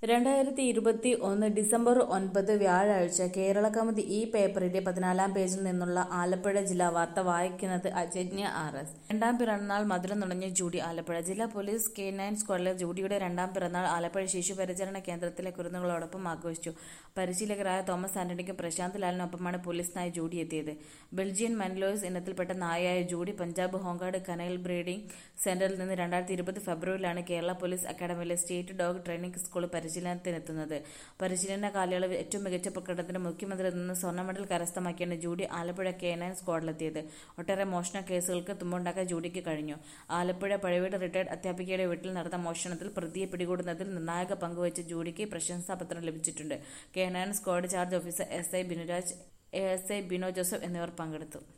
രണ്ടായിരത്തി ഇരുപത്തി ഒന്ന് ഡിസംബർ ഒൻപത് വ്യാഴാഴ്ച കേരള കൗമുദി ഈ പേപ്പറിന്റെ പതിനാലാം പേജിൽ നിന്നുള്ള ആലപ്പുഴ ജില്ലാ വാർത്ത വായിക്കുന്നത് അജന്യ ആർ എസ് രണ്ടാം പിറന്നാൾ മധുരം നുണഞ്ഞ ജൂഡി ആലപ്പുഴ ജില്ലാ പോലീസ് കെ നയൻ സ്ക്വാഡിലെ ജൂഡിയുടെ രണ്ടാം പിറന്നാൾ ആലപ്പുഴ ശിശു പരിചരണ കേന്ദ്രത്തിലെ കുരുന്നുകളോടൊപ്പം ആഘോഷിച്ചു പരിശീലകരായ തോമസ് ആന്റണിക്കും പ്രശാന്ത് ലാലിനൊപ്പമാണ് പോലീസിനായി ജൂഡി എത്തിയത് ബെൽജിയൻ മൻലോയ്സ് ഇനത്തിൽപ്പെട്ട നായയായ ജൂഡി പഞ്ചാബ് ഹോങ്കാട് കനൈൽ ബ്രീഡിംഗ് സെന്ററിൽ നിന്ന് രണ്ടായിരത്തി ഇരുപത് ഫെബ്രുവരിയിലാണ് Kerala police academy state dog training school പരിശീലനത്തിനെത്തുന്നത് പരിശീലന കാലയളവിൽ ഏറ്റവും മികച്ച പ്രകടനത്തിന് മുഖ്യമന്ത്രിയിൽ നിന്ന് സ്വർണ്ണ മെഡൽ കരസ്ഥമാക്കിയാണ് ജൂഡി ആലപ്പുഴ കെ നയൻ സ്ക്വാഡിലെത്തിയത് ഒട്ടേറെ മോഷണ കേസുകൾക്ക് തുമ്പുണ്ടാക്കാൻ ജൂഡിക്ക് കഴിഞ്ഞു ആലപ്പുഴ പഴവീട് റിട്ടയർഡ് അധ്യാപികയുടെ വീട്ടിൽ നടന്ന മോഷണത്തിൽ പ്രതിയെ പിടികൂടുന്നതിൽ നിർണായക പങ്കുവച്ച ജൂഡിക്ക് പ്രശംസാപത്രം ലഭിച്ചിട്ടുണ്ട് K nine squad charge officer S I Binuraj A S I Bino Joseph എന്നിവർ പങ്കെടുത്തു